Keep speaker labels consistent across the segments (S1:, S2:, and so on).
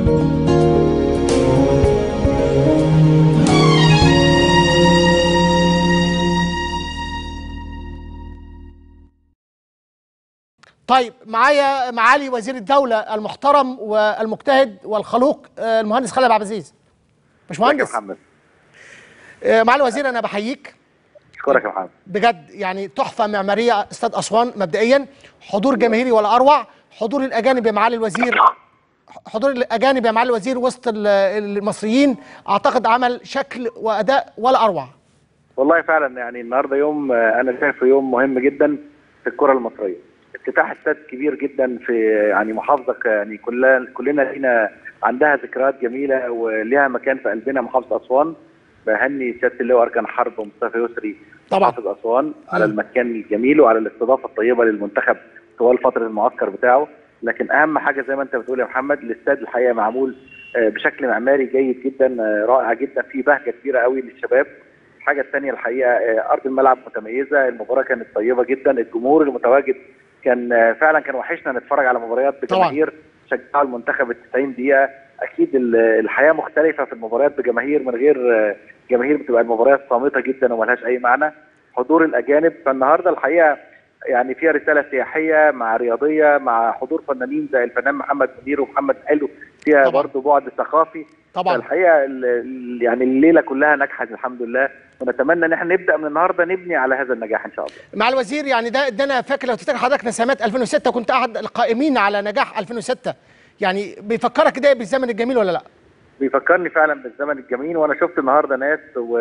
S1: طيب معايا معالي وزير الدولة المحترم والمجتهد والخلوق آه، المهندس خالد عبد العزيز باشمهندس
S2: محمد
S1: آه، معالي الوزير انا بحييك
S2: اشكرك يا محمد
S1: بجد يعني تحفة معمارية استاد أسوان مبدئيا حضور جماهيري ولا أروع حضور الأجانب يا معالي الوزير حضور الأجانب يا معالي الوزير وسط ال- المصريين أعتقد عمل شكل وأداء ولا أروع
S2: والله فعلا يعني النهارده يوم آه، انا شايفه يوم مهم جدا في الكره المصريه افتتاح استاد كبير جدا في يعني محافظه ك- يعني كلنا كلنا لينا عندها ذكريات جميله وليها مكان في قلبنا محافظه اسوان بهني سياده اللواء اركان حرب ومصطفى يسري
S1: طبعا.
S2: محافظ اسوان على
S1: مم.
S2: المكان الجميل وعلى الاستضافه الطيبه للمنتخب طوال فتره المعسكر بتاعه لكن اهم حاجه زي ما انت بتقول يا محمد الاستاد الحقيقه معمول آه، بشكل معماري جيد جدا آه، رائع جدا فيه بهجه كبيره قوي للشباب الحاجه الثانيه الحقيقه آه، ارض الملعب متميزه المباراه كانت طيبه جدا الجمهور المتواجد كان آه، فعلا كان وحشنا نتفرج على مباريات
S1: طبعاً.
S2: بجماهير شجعوا المنتخب ال 90 دقيقه اكيد ال- الحياه مختلفه في المباريات بجماهير من غير آه، جماهير بتبقى المباريات صامته جدا وملهاش اي معنى حضور الاجانب فالنهارده الحقيقه يعني فيها رساله سياحيه مع رياضيه مع حضور فنانين زي الفنان محمد منير ومحمد حلو فيها
S1: طبعاً.
S2: برضه بعد ثقافي
S1: طبعا
S2: الحقيقه ال- ال- يعني الليله كلها نجحت الحمد لله ونتمنى ان احنا نبدا من النهارده نبني على هذا النجاح ان شاء الله
S1: مع الوزير يعني ده ادانا فاكر لو تفتكر حضرتك نسمات 2006 كنت احد القائمين على نجاح 2006 يعني بيفكرك ده بالزمن الجميل ولا لا؟
S2: بيفكرني فعلا بالزمن الجميل وانا شفت النهارده ناس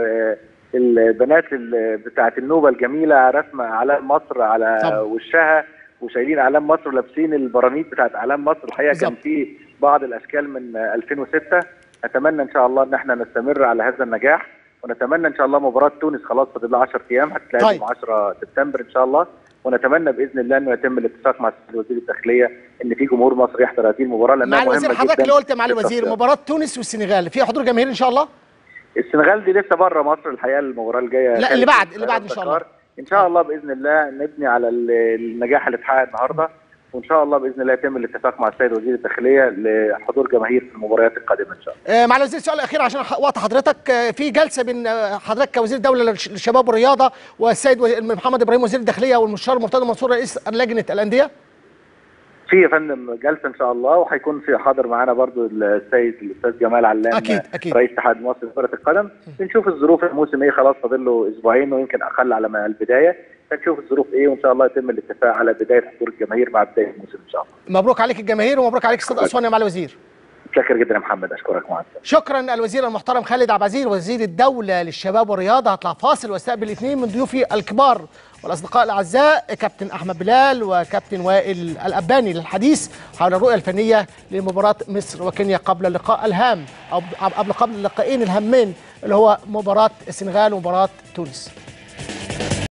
S2: والبنات بتاعه النوبه الجميله رسمه اعلام مصر على
S1: طبعا.
S2: وشها وشايلين اعلام مصر ولابسين البرانيت بتاعه اعلام مصر الحقيقه كان
S1: بالظبط.
S2: في بعض الاشكال من 2006 اتمنى ان شاء الله ان احنا نستمر على هذا النجاح ونتمنى ان شاء الله مباراه تونس خلاص فاضل لها 10 ايام هتتلعب
S1: طيب.
S2: يوم 10 سبتمبر ان شاء الله ونتمنى باذن الله انه يتم الاتفاق مع السيد وزير الداخليه ان في جمهور مصر يحضر هذه المباراه لانها
S1: مع
S2: مهمه
S1: الوزير
S2: جدا
S1: حضرتك اللي قلت مع الوزير
S2: للتصفيات.
S1: مباراة تونس والسنغال فيها حضور جماهيري ان شاء الله؟
S2: السنغال دي لسه بره مصر الحقيقه المباراه الجايه
S1: لا،
S2: خارج
S1: اللي بعد-
S2: القاهرة
S1: اللي بعد إن شاء الله.
S2: دكار. ان شاء الله باذن الله نبني على ال- النجاح اللي اتحقق النهارده وان شاء الله باذن الله يتم الاتفاق مع السيد وزير الداخليه لحضور جماهير في المباريات القادمه ان شاء الله
S1: آه، مع الوزير سؤال اخير عشان ح- وقت حضرتك آه، في جلسه بين آه، حضرتك كوزير دوله للش- للشباب والرياضه والسيد وزير- محمد ابراهيم وزير الداخليه والمستشار مرتضى منصور رئيس لجنه الانديه
S2: في يا فندم جلسه ان شاء الله وهيكون في حاضر معانا برضو السيد الاستاذ جمال علام
S1: أكيد، أكيد.
S2: رئيس اتحاد مصر لكره القدم بنشوف الظروف الموسم ايه خلاص فاضل له اسبوعين ويمكن اقل على ما البدايه فنشوف الظروف ايه وان شاء الله يتم الاتفاق على بدايه حضور الجماهير مع بدايه الموسم ان شاء الله
S1: مبروك عليك الجماهير ومبروك عليك استاد اسوان يا مع الوزير
S2: متشكر جدا يا محمد اشكرك مع السلامه
S1: شكرا الوزير المحترم خالد عبد العزيز وزير الدوله للشباب والرياضه هطلع فاصل واستقبل اثنين من ضيوفي الكبار والاصدقاء الاعزاء كابتن احمد بلال وكابتن وائل الاباني للحديث حول الرؤيه الفنيه لمباراه مصر وكينيا قبل اللقاء الهام او قبل قبل اللقاءين الهامين اللي هو مباراه السنغال ومباراه تونس